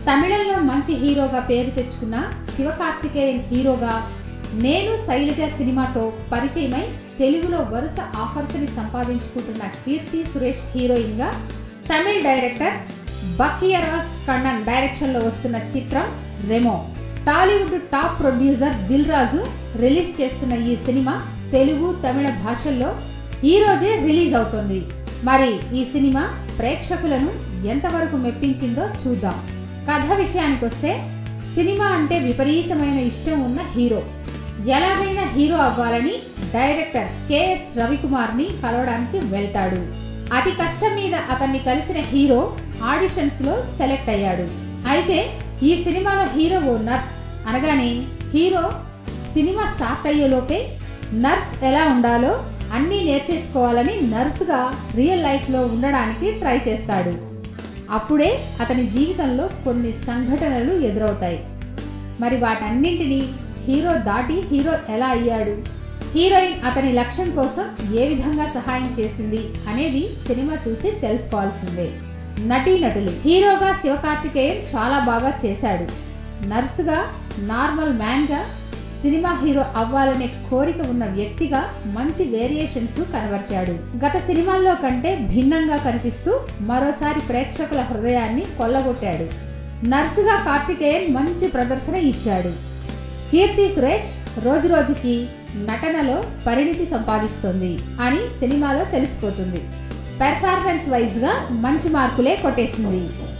తమిళంలో మంచి హీరోగా పేరు తెచ్చుకున్న శివకార్తికేయన్ హీరోగా నేను శైలజ సినిమాతో పరిచయమై తెలుగులో వరుస ఆఫర్స్ని సంపాదించుకుంటున్న కీర్తి సురేష్ హీరోయిన్గా తమిళ్ డైరెక్టర్ బకియరాస్ కണ്ണన్ డైరెక్షన్లో వస్తున్న చిత్రం Remo Tollywood top producer Dil Raju release చేస్తున్న ఈ సినిమా తెలుగు తమిళ భాషల్లో ఈ రోజే రిలీజ్ అవుతుంది మరి ఈ సినిమా ప్రేక్షకులను ఎంతవరకు మెప్పించిందో చూద్దాం కథ విషయానికి వస్తే సినిమా అంటే విపరీతమైన ఇష్టం ఉన్న హీరో ఎలాగైనా హీరో అవ్వాలని డైరెక్టర్ కెఎస్ రవికుమార్ని కలవడానికి వెళ్తాడు అతి కష్టం మీద అతన్ని కలిసిన హీరో ఆడిషన్స్లో సెలెక్ట్ అయ్యాడు అయితే ఈ సినిమాలో హీరో ఓ నర్స్ అనగానే హీరో సినిమా స్టార్ట్ అయ్యేలోపే నర్స్ ఎలా ఉండాలో అన్నీ నేర్చేసుకోవాలని నర్సుగా రియల్ లైఫ్లో ఉండడానికి ట్రై చేస్తాడు అప్పుడే అతని జీవితంలో కొన్ని సంఘటనలు ఎదురవుతాయి మరి వాటన్నింటినీ హీరో దాటి హీరో ఎలా అయ్యాడు హీరోయిన్ అతని లక్ష్యం కోసం ఏ విధంగా సహాయం చేసింది అనేది సినిమా చూసి తెలుసుకోవాల్సిందే నటీనటులు హీరోగా శివకార్తికేయన్ చాలా బాగా చేశాడు నర్సుగా నార్మల్ మ్యాన్గా సినిమా హీరో అవ్వాలనే కోరిక ఉన్న వ్యక్తిగా మంచి వేరియేషన్స్ కనబరిచాడు గత సినిమాల్లో కంటే భిన్నంగా కనిపిస్తూ మరోసారి ప్రేక్షకుల హృదయాన్ని కొల్లగొట్టాడు నర్సుగా కార్తికేయన్ మంచి ప్రదర్శన ఇచ్చాడు కీర్తి సురేష్ రోజురోజుకి నటనలో పరిణితి సంపాదిస్తుంది అని సినిమాలో తెలిసిపోతుంది పెర్ఫార్మెన్స్ వైజ్గా మంచి మార్కులే కొట్టేసింది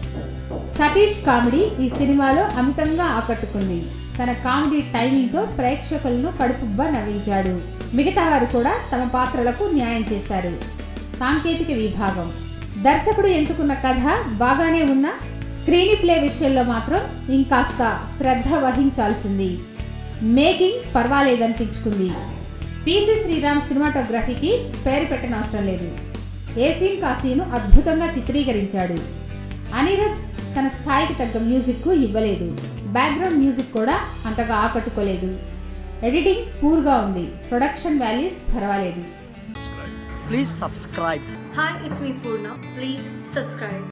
సతీష్ కామెడీ ఈ సినిమాలో అమితంగా ఆకట్టుకుంది తన కామెడీ టైమింగ్తో ప్రేక్షకులను కడుపుబ్బా నవ్వించాడు మిగతా వారు కూడా తమ పాత్రలకు న్యాయం చేశారు సాంకేతిక విభాగం దర్శకుడు ఎంచుకున్న కథ బాగానే ఉన్న స్క్రీన్ ప్లే విషయంలో మాత్రం ఇంకాస్త శ్రద్ధ వహించాల్సింది మేకింగ్ పర్వాలేదనిపించుకుంది పిసి శ్రీరామ్ సినిమాటోగ్రఫీకి పేరు పెట్టనవసరం లేదు ఏ సీన్ కాసీను అద్భుతంగా చిత్రీకరించాడు అనిరుద్ తన స్థాయికి తగ్గ మ్యూజిక్ ఇవ్వలేదు బ్యాక్గ్రౌండ్ మ్యూజిక్ కూడా అంతగా ఆకట్టుకోలేదు ఎడిటింగ్ పూర్గా ఉంది ప్రొడక్షన్ వాల్యూస్ పర్వాలేదు Please subscribe. Hi, it's me Purna. Please subscribe.